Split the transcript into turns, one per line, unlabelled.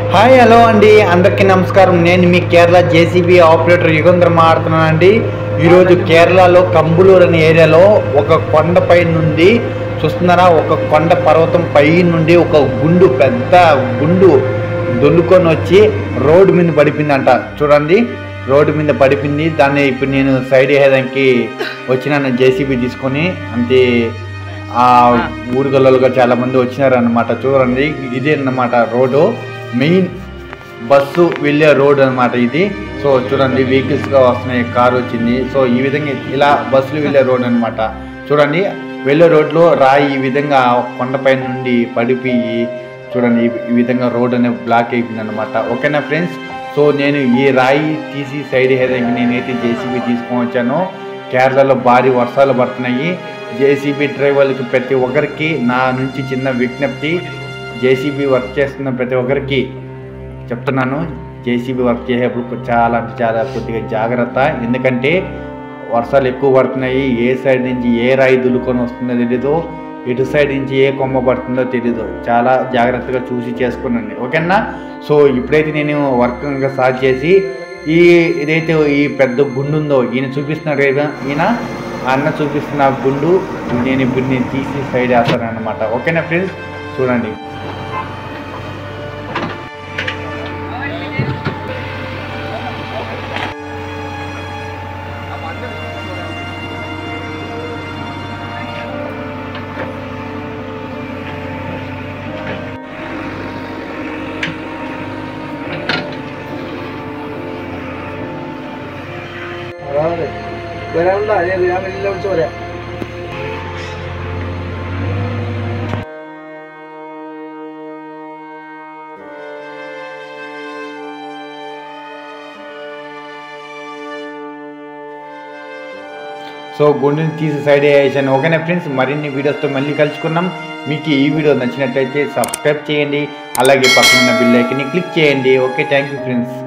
hi hello అండి అందరికీ నమస్కారం నేను మీ కేరళ జేసీబీ ఆపరేటర్ యుగంధర్ మాట్లాడుతున్నాను అండి ఈరోజు కేరళలో కంబులూరు అనే ఏరియాలో ఒక కొండపై నుండి చూస్తున్నారా ఒక కొండ పర్వతం పై నుండి ఒక గుండు పెద్ద గుండు దొల్లుకొని వచ్చి రోడ్డు మీద పడిపోయిందంట చూడండి రోడ్డు మీద పడిపోయింది దాన్ని ఇప్పుడు నేను సైడ్ వేయడానికి వచ్చినాను జేసీబీ తీసుకొని అంతే ఆ ఊరుగల్లలుగా చాలా మంది వచ్చినారు అన్నమాట చూడండి ఇదే అన్నమాట రోడ్డు మెయిన్ బస్సు వెళ్ళే రోడ్ అన్నమాట ఇది సో చూడండి వెహికల్స్ గా వస్తున్నాయి కార్ వచ్చింది సో ఈ విధంగా ఇలా బస్సులు వెళ్ళే రోడ్ అన్నమాట చూడండి వెళ్ళే రోడ్లో రాయి ఈ విధంగా కొండపై నుండి పడిపోయి చూడండి ఈ- ఈ విధంగా రోడ్ అనేది బ్లాక్ అయిపోయింది అనమాట ఓకేనా ఫ్రెండ్స్ సో నేను ఈ రాయి తీసి సైడ్ హెడింగ్ నేనైతే జేసీబీ తీసుకొని వచ్చాను కేరళలో భారీ వర్షాలు పడుతున్నాయి జేసీబీ డ్రైవర్లకి ప్రతి ఒక్కరికి నా నుంచి చిన్న విజ్ఞప్తి జేసీబీ వర్క్ చేస్తున్న ప్రతి ఒక్కరికి చెప్తున్నాను జేసీబీ వర్క్ చేసేటప్పుడు చాలా అంటే చాలా కొద్దిగా జాగ్రత్త ఎందుకంటే వర్షాలు ఎక్కువ పడుతున్నాయి ఏ సైడ్ నుంచి ఏ రాయి దులుకొని వస్తుందో తెలీదు ఇటు సైడ్ నుంచి ఏ కొమ్మ పడుతుందో తెలీదు చాలా జాగ్రత్తగా చూసి చేసుకునండి ఓకేనా సో ఇప్పుడైతే నేను వర్క్ ఇంకా స్టార్ట్ చేసి ఈ ఇదైతే ఈ పెద్ద గుండు ఉందో ఈయన చూపిస్తున్నాడు కదా ఈయన ఆ అన్న చూపిస్తున్న ఆ గుండు నేను ఇప్పుడు నేను తీసి సైడ్ వేస్తాను అనమాట ఓకేనా ఫ్రెండ్స్ చూడండి
അതാണ് വരാനുള്ള ഞാൻ വെളിയിലെ വിളിച്ച് പറയാം
సో గుండెని తీసి సైడ్ వేసాను ఓకేనా ఫ్రెండ్స్ మరిన్ని వీడియోస్తో మళ్ళీ కలుసుకున్నాం మీకు ఈ వీడియో నచ్చినట్లయితే సబ్స్క్రైబ్ చేయండి అలాగే పక్కన ఉన్న బిల్ ఐకన్ని క్లిక్ చేయండి ఓకే థ్యాంక్ యూ ఫ్రెండ్స్